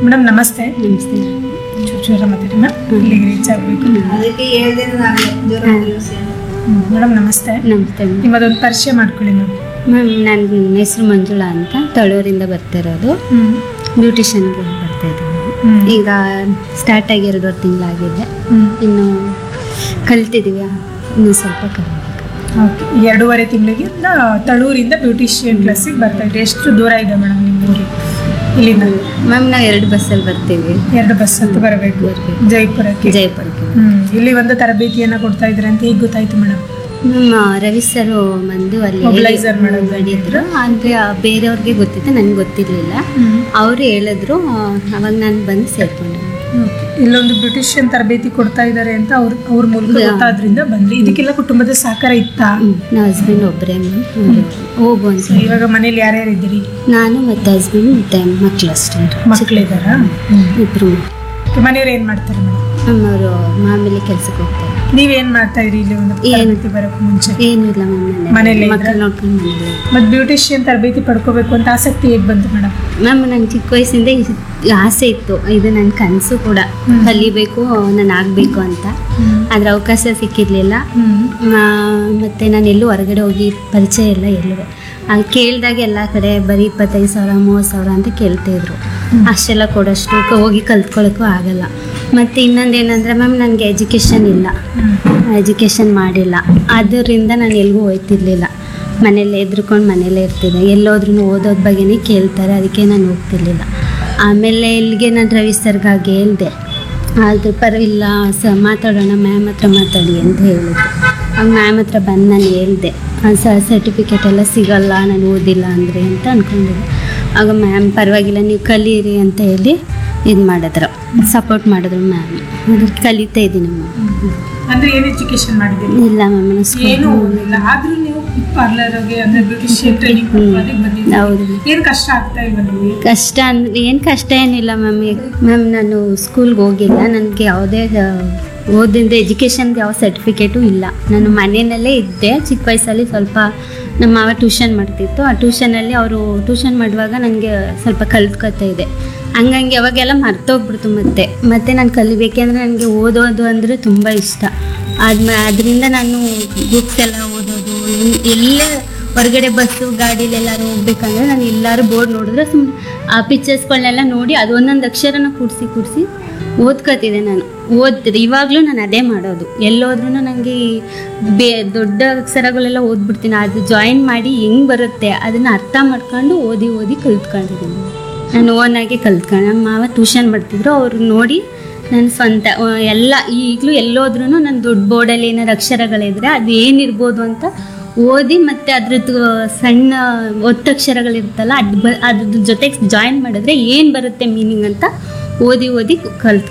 Madam ನಮಸ್ತೆ ನಮಸ್ತೆ ಚೂರು ಚೂರ ಮಾತಾಡಿ ಮ್ಯಾಮ್ ಇಲ್ಲಿಗೆ ರೀಚ್ ಆಗಬೇಕು ಅದಕ್ಕೆ ಹೇಳ್ದೆ ನಾನು ಜ್ವರ ದಿವಸ ಮೇಡಮ್ ನಮಸ್ತೆ ನಮಸ್ತೆ ನಿಮ್ಮದೊಂದು ಪರಿಚಯ ಮಾಡ್ಕೊಳ್ಳಿ ಮ್ಯಾಮ್ ಮ್ಯಾಮ್ ನನ್ನ ಹೆಸರು ಮಂಜುಳಾ ಅಂತ ತಳೂರಿಂದ ಬರ್ತಿರೋದು ಹ್ಞೂ ಬ್ಯೂಟಿಷನ್ಗೆ ಬರ್ತಾ ಇದ್ದೀನಿ ಹ್ಮ್. ಈಗ ಸ್ಟಾರ್ಟ್ ಆಗಿ ಎರಡೂವರೆ ತಿಂಗಳಾಗಿದೆ ಹ್ಞೂ ಇನ್ನು ಕಲ್ತಿದ್ದೀವಿ ಇನ್ನು ಸ್ವಲ್ಪ ಕಲಿಬೇಕು ಓಕೆ ಎರಡೂವರೆ ತಿಂಗಳಿಗೆ ತಳೂರಿಂದ ಬ್ಯೂಟಿಷಿಯನ್ ಕ್ಲಾಸಿಗೆ ಬರ್ತಾ ಇದ್ರಿ ಎಷ್ಟು ದೂರ ಇದೆ ಮೇಡಮ್ ನಿಮ್ಮ ಊರಿಗೆ ಇಲ್ಲಿಂದ ಮ್ಯಾಮ್ ನಾವು ಎರಡು ಬಸ್ಸಲ್ಲಿ ಬರ್ತೀವಿ ಎರಡು ಬಸ್ ಹತ್ತು ಬರಬೇಕು ಬರ್ಬೇಕು. ಜೈಪುರಕ್ಕೆ ಜಯಪುರಕ್ಕೆ ಹ್ಮ್ ಇಲ್ಲಿ ಒಂದು ತರಬೇತಿಯನ್ನ ಕೊಡ್ತಾ ಇದ್ರೆ ಅಂತ ಈಗ ಗೊತ್ತಾಯ್ತು ಮೇಡಮ್ ನಮ್ಮ ರವಿ ಸರ್ ಬಂದು ಅಲ್ಲಿ Mobilizer ಮಾಡೋದು. ಮಾಡಿದ್ರು ಅಂದರೆ ಬೇರೆಯವ್ರಿಗೆ ಗೊತ್ತಿತ್ತು ನನಗೆ ಗೊತ್ತಿರಲಿಲ್ಲ ಅವರು ಹೇಳಿದ್ರು ಆ, ಅವಾಗ ನಾನು ಬಂದು ಸೇರ್ಕೊಂಡೆ ಇಲ್ಲೊಂದು ಬ್ಯೂಟಿಷಿಯನ್ ತರಬೇತಿ ಕೊಡ್ತಾ ಇದ್ದಾರೆ ಅಂತ ಅವ್ರ ಅವ್ರ ಮೂಲಕ ಹೌದಾ? ಗೊತ್ತಾದ್ರಿಂದ ಬಂದ್ರಿ ಇದಕ್ಕೆಲ್ಲ ಕುಟುಂಬದ ಸಹಕಾರ ಇತ್ತಾ ಹ್ಮ್. ನಮ್ಮ ಹಸ್ಬೆಂಡ್ ಒಬ್ಬರೇ ಹೋಗು ಅಂತ So, ಇವಾಗ ಮನೇಲಿ ಯಾರ್ಯಾರು ಇದ್ದೀರಿ ನಾನು ಮತ್ತು ಹಸ್ಬೆಂಡ್ ಮತ್ತು ಮಕ್ಕಳು ಅಷ್ಟೇ ಮಕ್ಕಳಿದಾರಾ ಇಬ್ಬರು ಮನೆಯವ್ರು ಏನ್ ಮಾಡ್ತಾರೆ ಮೇಡಮ್ ನಮ್ಮವರು ಮಾಮೂಲಿ ಕೆಲ್ಸಕ್ಕೆ ಹೋಗ್ತಾರೆ ನೀವೇನ್ ಮಾಡ್ತಾ ಇದ್ರಿ ಇಲ್ಲಿ ಒಂದು ಏನ್? ತರಬೇತಿ ಬರೋಕ್ ಮುಂಚೆ ಏನೂ ಇಲ್ಲ ಮನೇಲೇ ಮನೇಲಿ ಇದ್ರಾ? ಮಕ್ಕಳು ನೋಡ್ಕೊಂಡು ಮನೇಲಿ ಮತ್ ಬ್ಯೂಟಿಷಿಯನ್ ತರಬೇತಿ ಪಡ್ಕೋಬೇಕು ಅಂತ ಆಸಕ್ತಿ ಹೇಗ್ ಬಂತು ಮೇಡಮ್ ಮ್ಯಾಮ್ ನನಗೆ ಚಿಕ್ಕ ವಯಸ್ಸಿಂದ ಇದ್- ಆಸೆ ಇತ್ತು ಇದು ನನ್ನ ಕನಸು ಕೂಡ ಹ್ಮ್. ಕಲಿಬೇಕು ನಾನು ಆಗಬೇಕು ಅಂತ ಆದರೆ ಅವಕಾಶ ಸಿಕ್ಕಿರಲಿಲ್ಲ ಮತ್ತು ನಾನು ಎಲ್ಲೂ ಹೊರಗಡೆ ಹೋಗಿ ಪರಿಚಯ ಇಲ್ಲ ಎಲ್ಲೂ ಅಲ್ಲಿ ಕೇಳಿದಾಗ ಎಲ್ಲ ಕಡೆ ಬರೀ ಇಪ್ಪತ್ತೈದು ಸಾವಿರ ಮೂವತ್ತು ಸಾವಿರ ಅಂತ ಕೇಳ್ತಾಯಿದ್ರು ಅಷ್ಟೆಲ್ಲ ಕೊಡೋಷ್ಟು ಕ- ಹೋಗಿ ಕಲ್ತ್ಕೊಳ್ಳೋಕ್ಕೂ ಆಗಲ್ಲ ಮತ್ತು ಇನ್ನೊಂದು ಏನಂದರೆ ಮ್ಯಾಮ್ ನನಗೆ ಎಜುಕೇಷನ್ ಇಲ್ಲ ಎಜುಕೇಷನ್ ಮಾಡಿಲ್ಲ ಅದರಿಂದ ನಾನು ಎಲ್ಗೂ ಹೋಗ್ತಿರ್ಲಿಲ್ಲ ಮನೇಲಿ ಎದ್ರುಕೊಂಡು ಮನೇಲೇ ಇರ್ತಿದ್ದೆ ಎಲ್ಲೋದ್ರೂ ಓದೋದ್ ಬಗ್ಗೆನೇ ಕೇಳ್ತಾರೆ ಅದಕ್ಕೆ ನಾನು ಹೋಗ್ತಿರ್ಲಿಲ್ಲ ಆಮೇಲೆ ಇಲ್ಲಿಗೆ ನಾನು ರವಿ ಸರ್ಗಾಗಿ ಹೇಳ್ದೆ ಆದ್ರೆ ಪರವಾಗಿಲ್ಲ ಸ ಮಾತಾಡೋಣ ಮ್ಯಾಮ್ ಹತ್ರ ಮಾತಾಡಿ ಅಂತ ಹೇಳಿದ್ರು ಆಗ ಮ್ಯಾಮ್ ಹತ್ರ ಬಂದು ನಾನು ಹೇಳ್ದೆ ಸ ಸರ್ಟಿಫಿಕೇಟ್ ಎಲ್ಲ ಸಿಗಲ್ಲ ನಾನು ಓದಿಲ್ಲ ಅಂದರೆ ಅಂತ ಅಂದ್ಕೊಂಡಿದ್ದೆ ಆಗ ಮ್ಯಾಮ್ ಪರವಾಗಿಲ್ಲ ನೀವು ಕಲೀರಿ ಅಂತ ಹೇಳಿ ಇದು ಮಾಡಿದ್ರು ಸಪೋರ್ಟ್ ಮಾಡಿದ್ರು ಮ್ಯಾಮ್ ಅದಕ್ಕೆ ಕಲಿತಾ ಇದ್ದೀನಿ ಮ್ಯಾಮ್ ಅಂದ್ರೆ ಏನ್ ಎಜುಕೇಶನ್ ಮಾಡಿದ್ದೀರಿ ಇಲ್ಲ ಮ್ಯಾಮ್ ಏನು ಓದಿಲ್ಲ ಆದ್ರೂ ನೀವು ಪಾರ್ಲರ್ಗೆ ಅಂದ್ರೆ ಬ್ಯೂಟಿಷಿಯನ್ ಟ್ರೈನಿಂಗ್ ಬಂದಿದ್ದೀರಿ ಹೌದು ಏನ್ ಕಷ್ಟ ಆಗ್ತಾ ಇಲ್ವಾ ನಿಮಗೆ ಕಷ್ಟ ಅಂದ್ರೆ ಏನು ಕಷ್ಟ ಏನಿಲ್ಲ ಮ್ಯಾಮ್ ಮ್ಯಾಮ್ ನಾನು ಸ್ಕೂಲ್ಗೆ ಹೋಗಿಲ್ಲ ನನಗೆ ಯಾವುದೇ ಓದಿಂದ ಎಜುಕೇಷನ್ಗೆ ಯಾವ ಸರ್ಟಿಫಿಕೇಟು ಇಲ್ಲ ನಾನು ಮನೆಯಲ್ಲೇ ಇದ್ದೆ ಚಿಕ್ಕ ವಯಸ್ಸಲ್ಲಿ ಸ್ವಲ್ಪ ನಮ್ಮ ಮಾವ ಟ್ಯೂಷನ್ ಮಾಡ್ತಿತ್ತು ಆ ಟ್ಯೂಷನಲ್ಲಿ ಅವರು ಟ್ಯೂಷನ್ ಮಾಡುವಾಗ ನನಗೆ ಸ್ವಲ್ಪ ಕಲ್ತ್ಕೊತಾ ಇದೆ ಹಂಗಂಗೆ ಅವಾಗೆಲ್ಲ ಮರ್ತೋಗ್ಬಿಡ್ತು ಮತ್ತೆ ಮತ್ತೆ ನಾನು ಕಲಿಬೇಕೆಂದ್ರೆ ನನಗೆ ಓದೋದು ಅಂದರೆ ತುಂಬ ಇಷ್ಟ ಆದ್ಮೇ ಅದರಿಂದ ನಾನು ಬುಕ್ಸ್ ಎಲ್ಲ ಓದೋದು ಎಲ್- ಎಲ್ಲೇ ಹೊರಗಡೆ ಬಸ್ಸು ಗಾಡೀಲಿ ಎಲ್ಲರೂ ಹೋಗ್ಬೇಕಂದ್ರೆ ನಾನು ಎಲ್ಲರೂ ಬೋರ್ಡ್ ನೋಡಿದ್ರೆ ಸುಮ್ಮನೆ ಆ ಪಿಕ್ಚರ್ಸ್ಗಳನ್ನೆಲ್ಲ ನೋಡಿ ಅದು ಒಂದೊಂದು ಅಕ್ಷರನ ಕೂಡಿಸಿ ಕೂಡಿಸಿ ಓದ್ಕೋತಿದ್ದೆ ನಾನು ಓದ್ತಿದ್ದೆ ಇವಾಗಲೂ ನಾನು ಅದೇ ಮಾಡೋದು ಎಲ್ಲೋದ್ರೂ ನನಗೆ ಈ ಬೇ ದೊಡ್ಡ ಅಕ್ಷರಗಳೆಲ್ಲ ಓದ್ಬಿಡ್ತೀನಿ ಅದು ಜಾಯಿನ್ ಮಾಡಿ ಹೆಂಗೆ ಬರುತ್ತೆ ಅದನ್ನು ಅರ್ಥ ಮಾಡ್ಕೊಂಡು ಓದಿ ಓದಿ ಕಲ್ತ್ಕೊಂಡಿದ್ದೀನಿ ನಾನು ಓನಾಗಿ ಕಲ್ತ್ಕೊಂಡು ನಮ್ಮ ಮಾವ ಟ್ಯೂಷನ್ ಮಾಡ್ತಿದ್ರು ಅವ್ರು ನೋಡಿ ನನ್ನ ಸ್ವಂತ ಆ, ಎಲ್ಲ ಈಗಲೂ ಎಲ್ಲೋದ್ರೂ ನಾನು ದೊಡ್ಡ ಬೋರ್ಡಲ್ಲಿ ಏನಾರು ಅಕ್ಷರಗಳಿದ್ರೆ ಅದು ಏನಿರ್ಬೋದು ಅಂತ ಓದಿ ಮತ್ತು ಅದ್ರದ್ದು ಸಣ್ಣ ಒತ್ತಕ್ಷರಗಳಿರುತ್ತಲ್ಲ ಅದು ಬ ಅದ್ರ ಜೊತೆಗೆ ಜಾಯಿನ್ ಮಾಡಿದ್ರೆ ಏನು ಬರುತ್ತೆ ಮೀನಿಂಗ್ ಅಂತ ಓದಿ ಓದಿ ಕಲ್ತ್